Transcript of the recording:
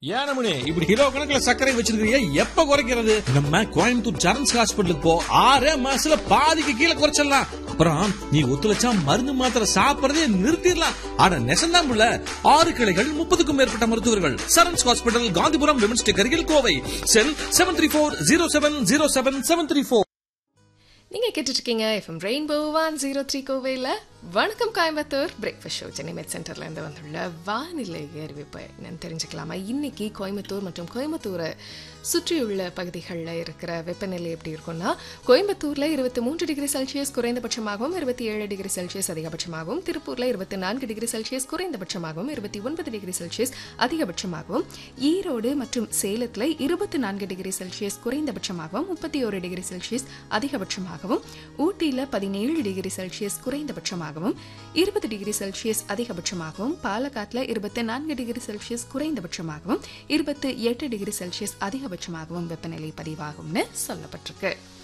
ஏனமணி இப்படி கிலோ கணக்குல சர்க்கரை வச்சிருக்கீங்க எப்ப குறைக்கிறது நம்ம கோயம்புத்தூர் சரண்ஸ் ஹாஸ்பிட்டலுக்கு போ ஆறே மாசத்துல பாதிக்கு கீழே குறைச்சிடலாம் அப்புறம் நீ ஒத்துழைச்சா மருந்து மாத்திரை சாப்பிடறதே நிறுத்திடலாம் ஆனா நெசந்தான் புள்ள ஆறு கிளைகள் முப்பதுக்கும் மேற்பட்ட மருத்துவர்கள் Charans hospital Gandhipuram women's tech அருகில் Kovai cell seven three four zero seven zero seven seven three four நீங்க கேட்டுட்டு இருக்கீங்க F M rainbow one zero three கோவையில் வணக்கம் கோயம்புத்தூர் பிரேக்ஃபாஸ்ட் ஷோ சென்னை மெட் சென்டர்ல இருந்து வந்துள்ள வானிலை அறிவிப்பு என்னன்னு தெரிஞ்சுக்கலாமா இன்னைக்கு கோயம்புத்தூர் மற்றும் கோயம்புத்தூரை சுற்றியுள்ள பகுதிகளில் இருக்கிற வெப்பநிலை எப்படி இருக்கும்னா கோயம்புத்தூர்ல இருபத்தி மூன்று டிகிரி செல்சியஸ் குறைந்தபட்சமாகவும் இருபத்தி ஏழு டிகிரி செல்சியஸ் அதிகபட்சமாகவும் திருப்பூர்ல இருபத்தி நான்கு டிகிரி செல்சியஸ் குறைந்தபட்சமாகவும் இருபத்தி ஒன்பது டிகிரி செல்சியஸ் அதிகபட்சமாகவும் ஈரோடு மற்றும் சேலத்துல இருபத்தி நான்கு டிகிரி செல்சியஸ் குறைந்தபட்சமாகவும் முப்பத்தி ஒரு டிகிரி செல்சியஸ் அதிகபட்சமாகவும் ஊட்டியில பதினேழு டிகிரி செல்சியஸ் குறைந்தபட்சமாகவும் இருபது டிகிரி செல்சியஸ் அதிகபட்சமாகவும் பாலக்காட்டுல இருபத்தி நான்கு டிகிரி செல்சியஸ் குறைந்தபட்சமாகவும் இருபத்தி எட்டு டிகிரி செல்சியஸ் அதிகபட்சமாகவும் வெப்பநிலை பதிவாகும்னு சொல்லப்பட்டிருக்கு